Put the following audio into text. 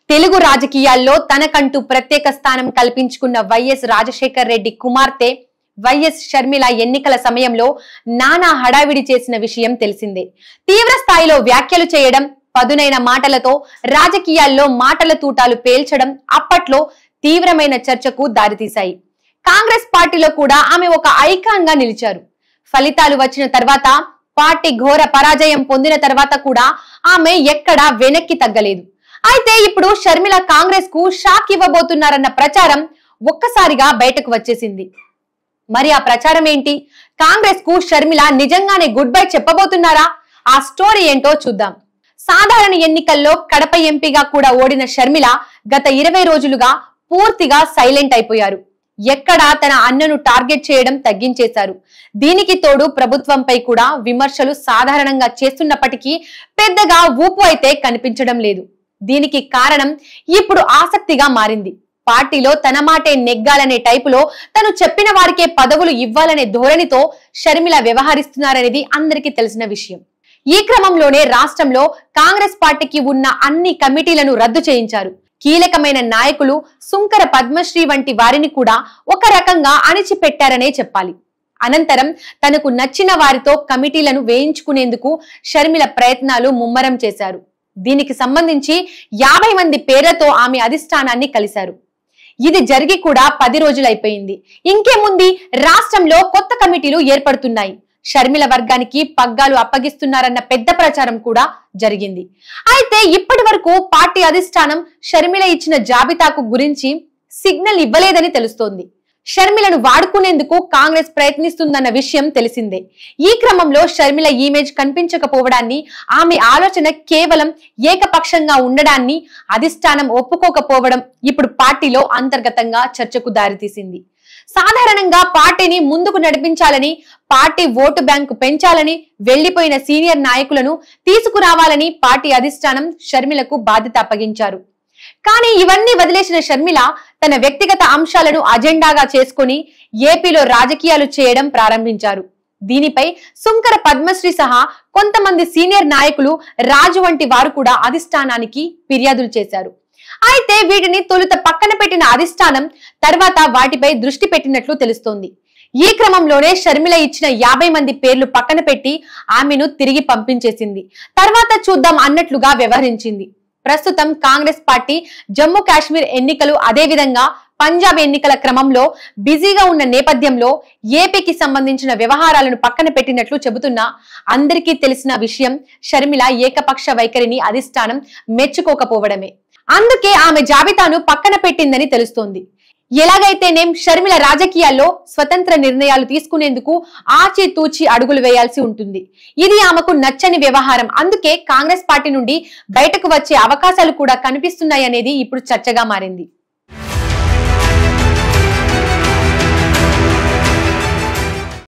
తెలుగు రాజకీయాల్లో తనకంటూ ప్రత్యేక స్థానం కల్పించుకున్న వైఎస్ రాజశేఖర్ రెడ్డి కుమార్తె వైఎస్ షర్మిల ఎన్నికల సమయంలో నానా హడావిడి చేసిన విషయం తెలిసిందే తీవ్ర స్థాయిలో వ్యాఖ్యలు చేయడం పదునైన మాటలతో రాజకీయాల్లో మాటల తూటాలు పేల్చడం అప్పట్లో తీవ్రమైన చర్చకు దారితీశాయి కాంగ్రెస్ పార్టీలో కూడా ఆమె ఒక ఐకాన్ గా నిలిచారు ఫలితాలు వచ్చిన తర్వాత పార్టీ ఘోర పరాజయం పొందిన తర్వాత కూడా ఆమె ఎక్కడా వెనక్కి తగ్గలేదు అయితే ఇప్పుడు షర్మిల కాంగ్రెస్ కు షాక్ ఇవ్వబోతున్నారన్న ప్రచారం ఒక్కసారిగా బయటకు వచ్చేసింది మరి ఆ ప్రచారం ఏంటి కాంగ్రెస్ కు షర్మిల నిజంగానే గుడ్ బై చెప్పబోతున్నారా ఆ స్టోరీ ఏంటో చూద్దాం సాధారణ ఎన్నికల్లో కడప ఎంపీగా కూడా ఓడిన షర్మిల గత ఇరవై రోజులుగా పూర్తిగా సైలెంట్ అయిపోయారు ఎక్కడా తన అన్నను టార్గెట్ చేయడం తగ్గించేశారు దీనికి తోడు ప్రభుత్వంపై కూడా విమర్శలు సాధారణంగా చేస్తున్నప్పటికీ పెద్దగా ఊపు అయితే కనిపించడం లేదు దీనికి కారణం ఇప్పుడు ఆసక్తిగా మారింది పార్టీలో తన మాటే నెగ్గాలనే టైపులో తను చెప్పిన వారికే పదవులు ఇవ్వాలనే ధోరణితో షర్మిల వ్యవహరిస్తున్నారనేది అందరికీ తెలిసిన విషయం ఈ క్రమంలోనే రాష్ట్రంలో కాంగ్రెస్ పార్టీకి ఉన్న అన్ని కమిటీలను రద్దు చేయించారు కీలకమైన నాయకులు సుంకర పద్మశ్రీ వంటి వారిని కూడా ఒక రకంగా అణిచిపెట్టారనే చెప్పాలి అనంతరం తనకు నచ్చిన వారితో కమిటీలను వేయించుకునేందుకు షర్మిల ప్రయత్నాలు ముమ్మరం చేశారు దీనికి సంబంధించి యాభై మంది పేర్లతో ఆమె అధిష్టానాన్ని కలిశారు ఇది జరిగి కూడా పది రోజులైపోయింది ఇంకేముంది రాష్ట్రంలో కొత్త కమిటీలు ఏర్పడుతున్నాయి షర్మిల వర్గానికి పగ్గాలు అప్పగిస్తున్నారన్న పెద్ద ప్రచారం కూడా జరిగింది అయితే ఇప్పటి వరకు పార్టీ అధిష్టానం షర్మిల ఇచ్చిన జాబితాకు గురించి సిగ్నల్ ఇవ్వలేదని తెలుస్తోంది షర్మిలను వాడుకునేందుకు కాంగ్రెస్ ప్రయత్నిస్తుందన్న విషయం తెలిసిందే ఈ క్రమంలో షర్మిల ఇమేజ్ కనిపించకపోవడాన్ని ఆమె ఆలోచన కేవలం ఏకపక్షంగా ఉండడాన్ని అధిష్టానం ఒప్పుకోకపోవడం ఇప్పుడు పార్టీలో అంతర్గతంగా చర్చకు దారితీసింది సాధారణంగా పార్టీని ముందుకు నడిపించాలని పార్టీ ఓటు బ్యాంకు పెంచాలని వెళ్లిపోయిన సీనియర్ నాయకులను తీసుకురావాలని పార్టీ అధిష్టానం షర్మిలకు బాధ్యత అప్పగించారు కానీ ఇవన్నీ వదిలేసిన షర్మిల తన వ్యక్తిగత అంశాలను అజెండాగా చేసుకుని ఏపీలో రాజకీయాలు చేయడం ప్రారంభించారు దీనిపై సుంకర పద్మశ్రీ సహా కొంతమంది సీనియర్ నాయకులు రాజు వంటి వారు కూడా అధిష్టానానికి ఫిర్యాదులు చేశారు అయితే వీటిని తొలుత పక్కన పెట్టిన అధిష్టానం తర్వాత వాటిపై దృష్టి పెట్టినట్లు తెలుస్తోంది ఈ క్రమంలోనే షర్మిల ఇచ్చిన యాభై మంది పేర్లు పక్కన పెట్టి ఆమెను తిరిగి పంపించేసింది తర్వాత చూద్దాం అన్నట్లుగా వ్యవహరించింది ప్రస్తుతం కాంగ్రెస్ పార్టీ జమ్మూ కాశ్మీర్ ఎన్నికలు అదేవిధంగా పంజాబ్ ఎన్నికల క్రమంలో బిజీగా ఉన్న నేపథ్యంలో ఏపీకి సంబంధించిన వ్యవహారాలను పక్కన పెట్టినట్లు చెబుతున్నా అందరికీ తెలిసిన విషయం షర్మిల ఏకపక్ష వైఖరిని అధిష్టానం మెచ్చుకోకపోవడమే అందుకే ఆమె జాబితాను పక్కన పెట్టిందని తెలుస్తోంది ఎలాగైతేనేం షర్మిల రాజకీయాల్లో స్వతంత్ర నిర్ణయాలు తీసుకునేందుకు ఆచితూచి అడుగులు వేయాల్సి ఉంటుంది ఇది ఆమెకు నచ్చని వ్యవహారం అందుకే కాంగ్రెస్ పార్టీ నుండి బయటకు వచ్చే అవకాశాలు కూడా కనిపిస్తున్నాయనేది ఇప్పుడు చర్చగా మారింది